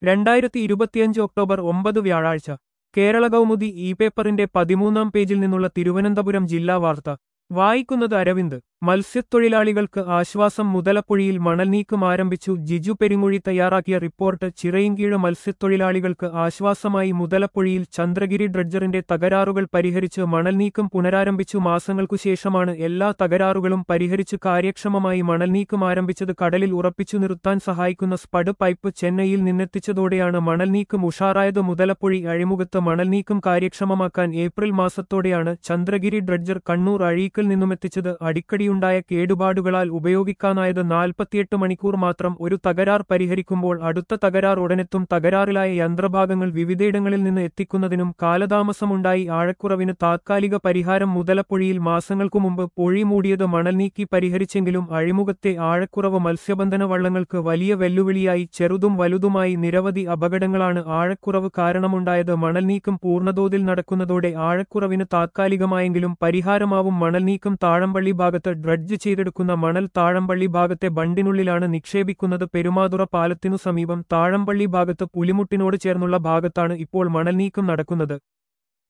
രണ്ടായിരത്തി ഇരുപത്തിയഞ്ച് ഒക്ടോബർ ഒമ്പത് വ്യാഴാഴ്ച കേരള കൗമുദി ഇ പേപ്പറിന്റെ പതിമൂന്നാം പേജിൽ നിന്നുള്ള തിരുവനന്തപുരം ജില്ലാ വാർത്ത വായിക്കുന്നത് അരവിന്ദ് മത്സ്യത്തൊഴിലാളികൾക്ക് ആശ്വാസം മുതലപ്പുഴയിൽ മണൽ നീക്കം ആരംഭിച്ചു ജിജു പെരിങ്ങുഴി തയ്യാറാക്കിയ റിപ്പോർട്ട് ചിറയിൻകീഴ് മത്സ്യത്തൊഴിലാളികൾക്ക് ആശ്വാസമായി മുതലപ്പുഴയിൽ ചന്ദ്രഗിരി ഡ്രഡ്ജറിന്റെ തകരാറുകൾ പരിഹരിച്ച് മണൽ നീക്കം പുനരാരംഭിച്ചു മാസങ്ങൾക്കു ശേഷമാണ് എല്ലാ തകരാറുകളും പരിഹരിച്ച് കാര്യക്ഷമമായി മണൽ നീക്കം ആരംഭിച്ചത് കടലിൽ ഉറപ്പിച്ചു നിർത്താൻ സഹായിക്കുന്ന സ്പഡ് പൈപ്പ് ചെന്നൈയിൽ നിന്നെത്തിച്ചതോടെയാണ് മണൽ നീക്കം ഉഷാറായത് മുതലപ്പുഴി അഴിമുഖത്ത് മണൽ നീക്കം കാര്യക്ഷമമാക്കാൻ ഏപ്രിൽ മാസത്തോടെയാണ് ചന്ദ്രഗിരി ഡ്രഡ്ജർ കണ്ണൂർ അഴീക്കൽ നിന്നുമെത്തിച്ചത് അടിക്കടിയുണ്ടായ കേടുപാടുകളാൽ ഉപയോഗിക്കാനായത് നാൽപ്പത്തിയെട്ട് മണിക്കൂർ മാത്രം ഒരു തകരാർ പരിഹരിക്കുമ്പോൾ അടുത്ത തകരാർ ഉടനെത്തും തകരാറിലായ യന്ത്രഭാഗങ്ങൾ വിവിധയിടങ്ങളിൽ നിന്ന് എത്തിക്കുന്നതിനും കാലതാമസമുണ്ടായി ആഴക്കുറവിന് താത്കാലിക പരിഹാരം മുതലപ്പുഴയിൽ മാസങ്ങൾക്കു മുമ്പ് പൊഴി മൂടിയത് മണൽ നീക്കി പരിഹരിച്ചെങ്കിലും അഴിമുഖത്തെ ആഴക്കുറവ് മത്സ്യബന്ധന വള്ളങ്ങൾക്ക് വലിയ വെല്ലുവിളിയായി ചെറുതും വലുതുമായി നിരവധി അപകടങ്ങളാണ് ആഴക്കുറവ് കാരണമുണ്ടായത് മണൽ നീക്കം പൂർണ്ണതോതിൽ നടക്കുന്നതോടെ ആഴക്കുറവിന് താത്കാലികമായെങ്കിലും പരിഹാരമാവും മണൽ നീക്കം താഴമ്പള്ളി ഭാഗത്ത് ഡ്രഡ്ജ് ചെയ്തെടുക്കുന്ന മണൽ താഴമ്പള്ളി ഭാഗത്തെ ബണ്ടിനുള്ളിലാണ് നിക്ഷേപിക്കുന്നത് പെരുമാതുറ പാലത്തിനു സമീപം താഴമ്പള്ളി ഭാഗത്ത് പുലിമുട്ടിനോട് ചേർന്നുള്ള ഭാഗത്താണ് ഇപ്പോൾ മണൽ നീക്കം നടക്കുന്നത്